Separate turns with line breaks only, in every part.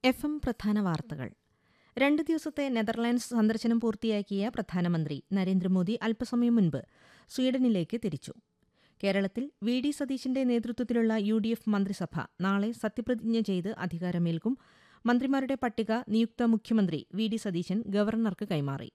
F M പ്രധാന വാർത്തകൾ രണ്ട് ദിവസത്തെ നെതർലാൻഡ്സ് സന്ദർശനം പൂർത്തിയാക്കിയ പ്രധാനമന്ത്രി നരേന്ദ്രമോദി അല്പസമയം മുൻപ് സ്വീഡനിലേക്ക് തിരിച്ചു കേരളത്തിൽ വി ഡി സതീശിന്റെ നേതൃത്വത്തിലുള്ള യു ഡി എഫ് മന്ത്രിസഭ നാളെ സത്യപ്രതിജ്ഞ ചെയ്ത് അധികാരമേൽക്കും മന്ത്രിമാരുടെ പട്ടിക നിയുക്ത മുഖ്യമന്ത്രി വി ഡി സതീശൻ ഗവർണർക്ക് കൈമാറി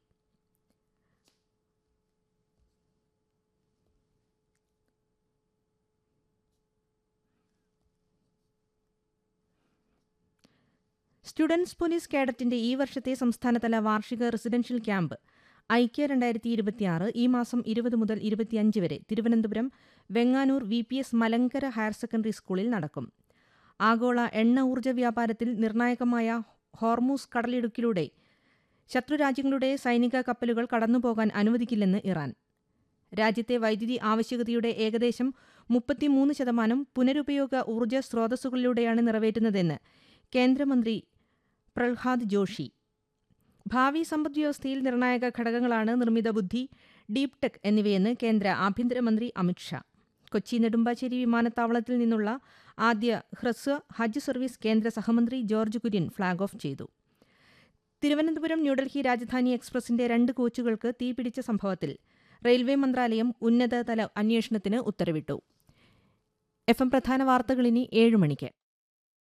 സ്റ്റുഡൻസ് പോലീസ് കേഡറ്റിന്റെ ഈ വർഷത്തെ സംസ്ഥാനതല വാർഷിക റെസിഡൻഷ്യൽ ക്യാമ്പ് ഐക്യ രണ്ടായിരത്തി ഇരുപത്തിയാറ് ഈ മാസം ഇരുപത് മുതൽ ഇരുപത്തിയഞ്ച് വരെ Thiruvananthapuram Venganoor V P S Malankara higher secondary സ്കൂളിൽ നടക്കും ആഗോള എണ്ണ ഊർജ്ജ വ്യാപാരത്തിൽ നിർണായകമായ ഹോർമൂസ് കടലിടുക്കിലൂടെ ശത്രുരാജ്യങ്ങളുടെ സൈനിക കപ്പലുകൾ കടന്നുപോകാൻ അനുവദിക്കില്ലെന്ന് ഇറാൻ രാജ്യത്തെ വൈദ്യുതി ആവശ്യകതയുടെ ഏകദേശം മുപ്പത്തിമൂന്ന് ശതമാനം പുനരുപയോഗ ഊർജ്ജ സ്രോതസ്സുകളിലൂടെയാണ് നിറവേറ്റുന്നതെന്ന് കേന്ദ്രമന്ത്രി പ്രഹ്ലാദ് ജോഷി ഭാവി സമ്പദ്വ്യവസ്ഥയിൽ നിർണായക ഘടകങ്ങളാണ് നിർമ്മിത ബുദ്ധി ഡീപ് ടെക് എന്നിവയെന്ന് കേന്ദ്ര ആഭ്യന്തരമന്ത്രി അമിത്ഷാ കൊച്ചി നെടുമ്പാശ്ശേരി വിമാനത്താവളത്തിൽ നിന്നുള്ള ആദ്യ ഹ്രസ്വ ഹജ്ജ് സർവീസ് കേന്ദ്ര സഹമന്ത്രി ജോർജ് കുര്യൻ ഫ്ളാഗ് ഓഫ് ചെയ്തു തിരുവനന്തപുരം ന്യൂഡൽഹി രാജധാനി എക്സ്പ്രസിന്റെ രണ്ട് കോച്ചുകൾക്ക് തീപിടിച്ച സംഭവത്തിൽ റെയിൽവേ മന്ത്രാലയം ഉന്നതതല അന്വേഷണത്തിന് ഉത്തരവിട്ടു എഫ് എം പ്രധാന വാർത്തകളിനി ഏഴ് മണിക്ക്